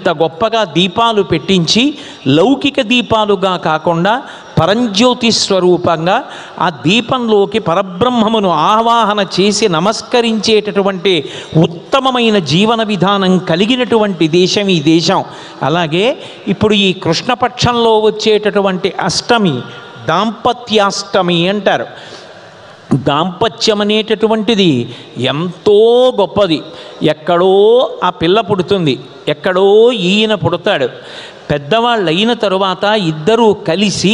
గొప్పగా దీపాలు పెట్టించి లౌకిక దీపాలుగా కాకుండా పరంజ్యోతి స్వరూపంగా ఆ దీపంలోకి పరబ్రహ్మమును ఆవాహన చేసి నమస్కరించేటటువంటి ఉత్తమమైన జీవన విధానం కలిగినటువంటి దేశం ఈ దేశం అలాగే ఇప్పుడు ఈ కృష్ణపక్షంలో వచ్చేటటువంటి అష్టమి దాంపత్యాష్టమి అంటారు దాంపత్యం అనేటటువంటిది ఎంతో గొప్పది ఎక్కడో ఆ పిల్ల పుడుతుంది ఎక్కడో ఈయన పుడతాడు పెద్దవాళ్ళు అయిన తరువాత ఇద్దరూ కలిసి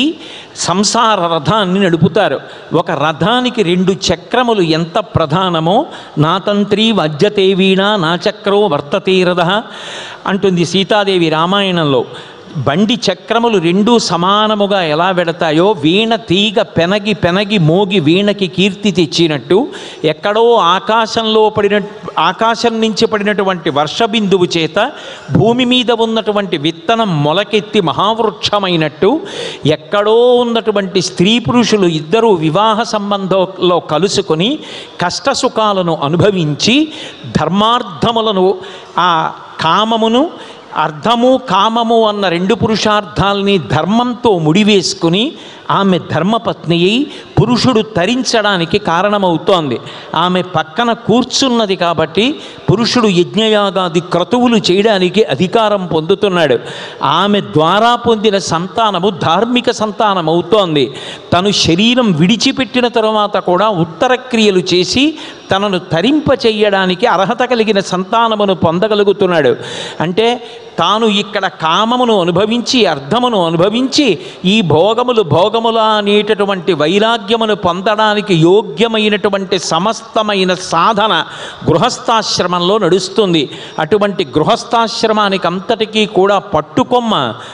సంసార రథాన్ని నడుపుతారు ఒక రథానికి రెండు చక్రములు ఎంత ప్రధానమో నా తంత్రి వజ్జతే వీణ నా చక్రో వర్తతే రథ అంటుంది సీతాదేవి రామాయణంలో బండి చక్రములు రెండూ సమానముగా ఎలా వెడతాయో వీణ తీగ పెనగి పెనగి మోగి వీణకి కీర్తి తెచ్చినట్టు ఎక్కడో ఆకాశంలో పడిన ఆకాశం నుంచి పడినటువంటి వర్షబిందువు చేత భూమి మీద ఉన్నటువంటి విత్తనం మొలకెత్తి మహావృక్షమైనట్టు ఎక్కడో ఉన్నటువంటి స్త్రీ పురుషులు ఇద్దరూ వివాహ సంబంధంలో కలుసుకొని కష్టసుఖాలను అనుభవించి ధర్మార్థములను ఆ కామమును అర్థము కామము అన్న రెండు పురుషార్థాలని ధర్మంతో ముడివేసుకుని ఆమె ధర్మపత్ని అయి పురుషుడు తరించడానికి కారణమవుతోంది ఆమె పక్కన కూర్చున్నది కాబట్టి పురుషుడు యజ్ఞయాగాది క్రతువులు చేయడానికి అధికారం పొందుతున్నాడు ఆమె ద్వారా పొందిన సంతానము ధార్మిక సంతానం అవుతోంది తను శరీరం విడిచిపెట్టిన తరువాత కూడా ఉత్తర క్రియలు చేసి తనను తరింప చెయ్యడానికి అర్హత కలిగిన సంతానమును పొందగలుగుతున్నాడు అంటే తాను ఇక్కడ కామమును అనుభవించి అర్థమును అనుభవించి ఈ భోగములు భోగముల అనేటటువంటి వైరాగ్యమును పొందడానికి యోగ్యమైనటువంటి సమస్తమైన సాధన గృహస్థాశ్రమంలో నడుస్తుంది అటువంటి గృహస్థాశ్రమానికి అంతటికీ కూడా పట్టుకొమ్మ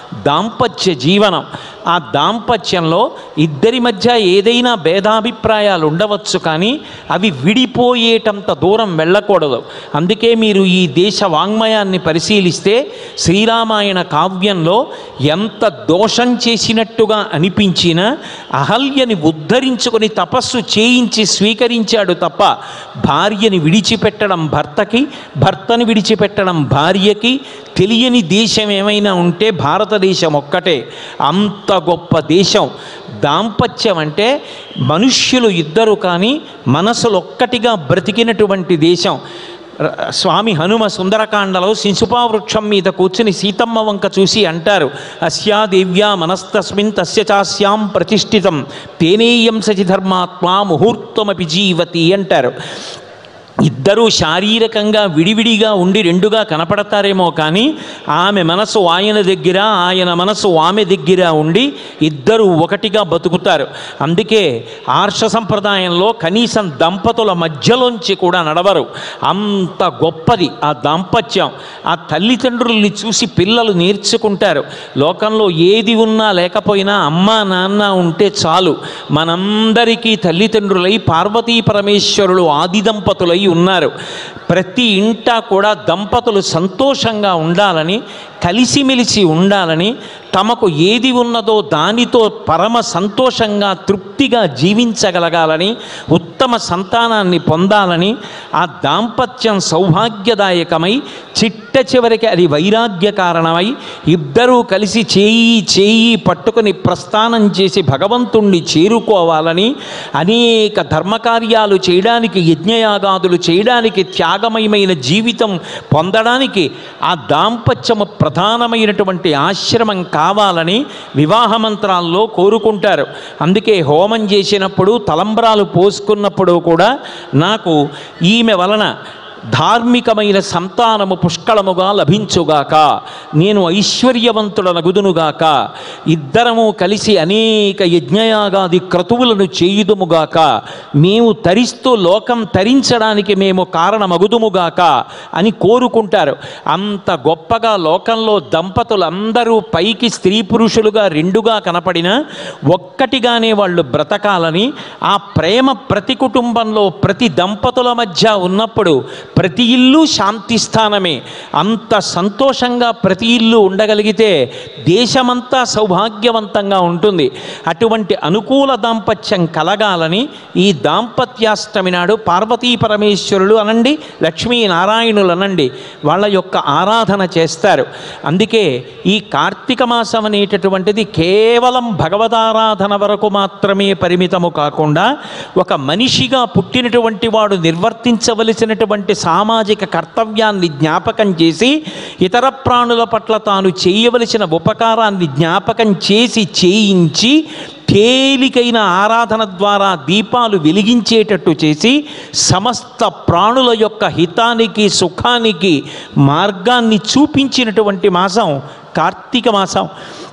దాంపత్య జీవనం ఆ దాంపత్యంలో ఇద్దరి మధ్య ఏదైనా భేదాభిప్రాయాలు ఉండవచ్చు కానీ అవి విడిపోయేటంత దూరం వెళ్ళకూడదు అందుకే మీరు ఈ దేశ వాంగ్మయాన్ని పరిశీలిస్తే శ్రీరామాయణ కావ్యంలో ఎంత దోషం చేసినట్టుగా అనిపించినా అహల్యని ఉద్ధరించుకొని తపస్సు చేయించి స్వీకరించాడు తప్ప భార్యని విడిచిపెట్టడం భర్తకి భర్తని విడిచిపెట్టడం భార్యకి తెలియని దేశం ఏమైనా ఉంటే భారతదేశం ఒక్కటే అంత గొప్ప దేశం దాంపత్యం అంటే మనుష్యులు ఇద్దరు కానీ మనసులు ఒక్కటిగా బ్రతికినటువంటి దేశం ర- స్వామి హనుమ సుందరకాండలో శిశుపా వృక్షం మీద కూర్చుని సీతమ్మ వంక చూసి అంటారు అస్యా దేవ్యా మనస్తస్మిన్ తస్య చాస్యాం ప్రతిష్ఠితం తేనేయం సచి ధర్మాత్మా ముహూర్తమపి జీవతి అంటారు ఇద్దరూ శారీరకంగా విడివిడిగా ఉండి రెండుగా కనపడతారేమో కానీ ఆమె మనసు ఆయన దగ్గర ఆయన మనసు ఆమె దగ్గర ఉండి ఇద్దరూ ఒకటిగా బతుకుతారు అందుకే ఆర్ష సంప్రదాయంలో కనీసం దంపతుల మధ్యలోంచి కూడా నడవరు అంత గొప్పది ఆ దాంపత్యం ఆ తల్లిదండ్రుల్ని చూసి పిల్లలు నేర్చుకుంటారు లోకంలో ఏది ఉన్నా లేకపోయినా అమ్మ నాన్న ఉంటే చాలు మనందరికీ తల్లిదండ్రులై పార్వతీ పరమేశ్వరులు ఆది దంపతులై ఉన్నారు ప్రతి ఇంట కూడా దంపతులు సంతోషంగా ఉండాలని కలిసిమెలిసి ఉండాలని తమకు ఏది ఉన్నదో దానితో పరమ సంతోషంగా తృప్తిగా జీవించగలగాలని ఉత్తమ సంతానాన్ని పొందాలని ఆ దాంపత్యం సౌభాగ్యదాయకమై చిట్ట చివరికి అది వైరాగ్య కారణమై ఇద్దరూ కలిసి చేయి చేయి పట్టుకొని ప్రస్థానం చేసి భగవంతుణ్ణి చేరుకోవాలని అనేక ధర్మకార్యాలు చేయడానికి యజ్ఞయాగాదులు చేయడానికి త్యాగమయమైన జీవితం పొందడానికి ఆ దాంపత్యము ప్రధానమైనటువంటి ఆశ్రమం కావాలని వివాహ మంత్రాల్లో కోరుకుంటారు అందుకే హోమం చేసినప్పుడు తలంబ్రాలు పోసుకున్నప్పుడు కూడా నాకు ఈమె వలన ధార్మికమైన సంతానము పుష్కళముగా లభించుగాక నేను ఐశ్వర్యవంతుడనగుదునుగాక ఇద్దరము కలిసి అనేక యజ్ఞయాగాది క్రతువులను చేయుదుముగాక మేము తరిస్తూ లోకం తరించడానికి మేము కారణమగుదుముగాక అని కోరుకుంటారు అంత గొప్పగా లోకంలో దంపతులందరూ పైకి స్త్రీ పురుషులుగా రెండుగా కనపడినా ఒక్కటిగానే వాళ్ళు బ్రతకాలని ఆ ప్రేమ ప్రతి కుటుంబంలో ప్రతి దంపతుల మధ్య ఉన్నప్పుడు ప్రతి ఇల్లు శాంతి స్థానమే అంత సంతోషంగా ప్రతి ఇల్లు ఉండగలిగితే దేశమంతా సౌభాగ్యవంతంగా ఉంటుంది అటువంటి అనుకూల దాంపత్యం కలగాలని ఈ దాంపత్యాష్టమి నాడు పార్వతీ పరమేశ్వరులు అనండి లక్ష్మీనారాయణులు అనండి వాళ్ళ యొక్క ఆరాధన చేస్తారు అందుకే ఈ కార్తీక మాసం అనేటటువంటిది కేవలం భగవదారాధన వరకు మాత్రమే పరిమితము కాకుండా ఒక మనిషిగా పుట్టినటువంటి వాడు నిర్వర్తించవలసినటువంటి సామాజిక కర్తవ్యాన్ని జ్ఞాపకం చేసి ఇతర ప్రాణుల పట్ల తాను చేయవలసిన ఉపకారాన్ని జ్ఞాపకం చేసి చేయించి తేలికైన ఆరాధన ద్వారా దీపాలు వెలిగించేటట్టు చేసి సమస్త ప్రాణుల యొక్క హితానికి సుఖానికి మార్గాన్ని చూపించినటువంటి మాసం కార్తీక మాసం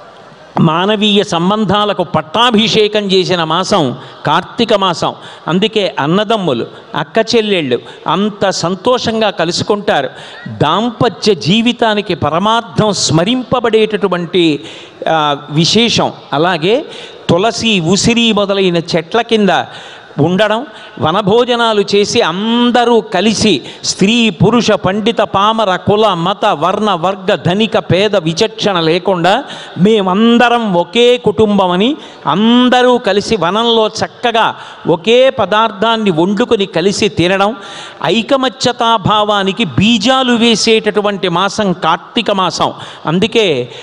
మానవీయ సంబంధాలకు పట్టాభిషేకం చేసిన మాసం కార్తీక మాసం అందుకే అన్నదమ్ములు అక్క చెల్లెళ్ళు అంత సంతోషంగా కలుసుకుంటారు దాంపత్య జీవితానికి పరమార్థం స్మరింపబడేటటువంటి ఆ, విశేషం అలాగే తులసి ఉసిరి మొదలైన చెట్ల కింద ఉండడం వనభోజనాలు చేసి అందరూ కలిసి స్త్రీ పురుష పండిత పామర కుల మత వర్ణ వర్గ ధనిక పేద విచక్షణ లేకుండా మేమందరం ఒకే కుటుంబమని అందరూ కలిసి వనంలో చక్కగా ఒకే పదార్థాన్ని వండుకొని కలిసి తినడం ఐకమత్యతాభావానికి బీజాలు వేసేటటువంటి మాసం కార్తీక మాసం అందుకే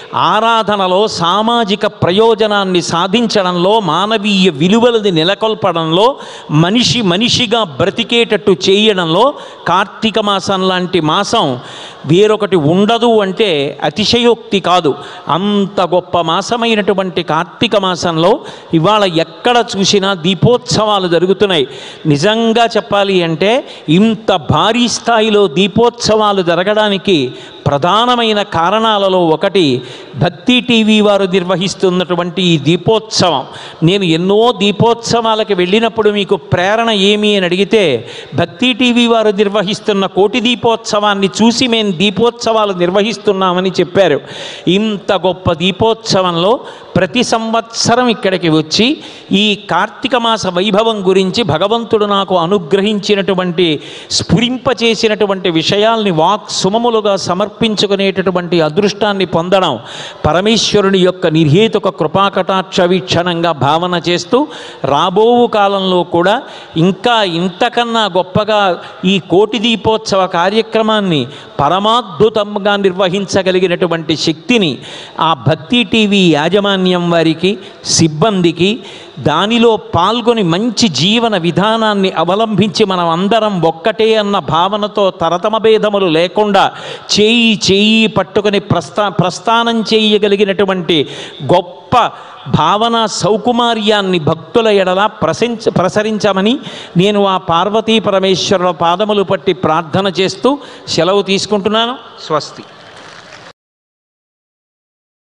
ఆరాధనలో సామాజిక ప్రయోజనాన్ని సాధించడంలో మానవీయ విలువలని నెలకొల్పడంలో మనిషి మనిషిగా బ్రతికేటట్టు చేయడంలో కార్తీక మాసం లాంటి మాసం వేరొకటి ఉండదు అంటే అతిశయోక్తి కాదు అంత గొప్ప మాసమైనటువంటి కార్తీక మాసంలో ఇవాళ ఎక్కడ చూసినా దీపోత్సవాలు జరుగుతున్నాయి నిజంగా చెప్పాలి అంటే ఇంత భారీ స్థాయిలో దీపోత్సవాలు జరగడానికి ప్రధానమైన కారణాలలో ఒకటి భక్తి టీవీ వారు నిర్వహిస్తున్నటువంటి ఈ దీపోత్సవం నేను ఎన్నో దీపోత్సవాలకు వెళ్ళినప్పుడు మీకు ప్రేరణ ఏమి అని అడిగితే భక్తి టీవీ వారు నిర్వహిస్తున్న కోటి దీపోత్సవాన్ని చూసి మేము దీపోత్సవాలు నిర్వహిస్తున్నామని చెప్పారు ఇంత గొప్ప దీపోత్సవంలో ప్రతి సంవత్సరం ఇక్కడికి వచ్చి ఈ కార్తీక మాస వైభవం గురించి భగవంతుడు నాకు అనుగ్రహించినటువంటి స్ఫురింపచేసినటువంటి విషయాల్ని వాక్ సుమములుగా సమర్పించుకునేటటువంటి అదృష్టాన్ని పొందడం పరమేశ్వరుని యొక్క నిర్హేతుక కృపాకటాక్ష వీక్షణంగా భావన చేస్తూ రాబో కాలంలో కూడా ఇంకా ఇంతకన్నా గొప్పగా ఈ కోటి దీపోత్సవ కార్యక్రమాన్ని పరమాద్భుతంగా నిర్వహించగలిగినటువంటి శక్తిని ఆ భక్తి టీవీ యాజమాన్యం వారికి సిబ్బందికి దానిలో పాల్గొని మంచి జీవన విధానాన్ని అవలంబించి మనం అందరం ఒక్కటే అన్న భావనతో తరతమ భేదములు లేకుండా చేయి చేయి పట్టుకొని ప్రస్థా ప్రస్థానం చేయగలిగినటువంటి గొప్ప భావన సౌకుమార్యాన్ని భక్తుల ఎడల ప్రశంచ ప్రసరించమని నేను ఆ పార్వతీ పరమేశ్వరుల పాదములు పట్టి ప్రార్థన చేస్తూ సెలవు తీసుకుంటున్నాను స్వస్తి